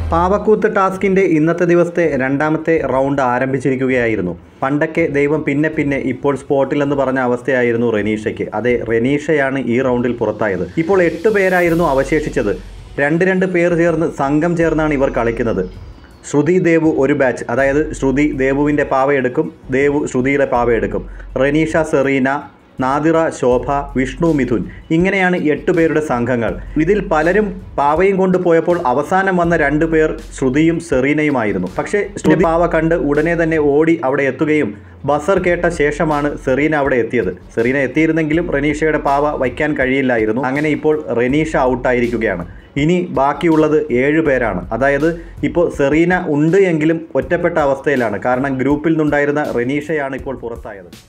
പാവക്കൂത്ത് ടാസ്കിൻ്റെ ഇന്നത്തെ ദിവസത്തെ രണ്ടാമത്തെ റൗണ്ട് ആരംഭിച്ചിരിക്കുകയായിരുന്നു പണ്ടൊക്കെ ദൈവം പിന്നെ പിന്നെ ഇപ്പോൾ സ്പോട്ടിലെന്ന് പറഞ്ഞ അവസ്ഥയായിരുന്നു റെനീഷയ്ക്ക് അതെ റെനീഷയാണ് ഈ റൗണ്ടിൽ പുറത്തായത് ഇപ്പോൾ എട്ട് പേരായിരുന്നു അവശേഷിച്ചത് രണ്ട് രണ്ട് പേർ ചേർന്ന് സംഘം ചേർന്നാണ് ഇവർ കളിക്കുന്നത് ശ്രുതി ദേവു ഒരു ബാച്ച് അതായത് ശ്രുതി ദേവുവിൻ്റെ പാവ എടുക്കും ദേവു ശ്രുതിയുടെ പാവ എടുക്കും റെനീഷ സെറീന നാദിറ ശോഭ വിഷ്ണു മിഥുൻ ഇങ്ങനെയാണ് എട്ട് പേരുടെ സംഘങ്ങൾ ഇതിൽ പലരും പാവയും കൊണ്ട് പോയപ്പോൾ അവസാനം വന്ന രണ്ടു പേർ ശ്രുതിയും സെറീനയുമായിരുന്നു പക്ഷേ ശ്രുതി പാവ കണ്ട് ഉടനെ തന്നെ ഓടി അവിടെ എത്തുകയും ബസർ കേട്ട ശേഷമാണ് സെറീന അവിടെ എത്തിയത് സെറീന എത്തിയിരുന്നെങ്കിലും റെനീഷയുടെ പാവ വയ്ക്കാൻ കഴിയില്ലായിരുന്നു അങ്ങനെ ഇപ്പോൾ റെനീഷ ഔട്ടായിരിക്കുകയാണ് ഇനി ബാക്കിയുള്ളത് ഏഴ് പേരാണ് അതായത് ഇപ്പോൾ സെറീന ഉണ്ട് എങ്കിലും ഒറ്റപ്പെട്ട അവസ്ഥയിലാണ് കാരണം ഗ്രൂപ്പിൽ നിന്നുണ്ടായിരുന്ന റെനീഷയാണ് ഇപ്പോൾ പുറത്തായത്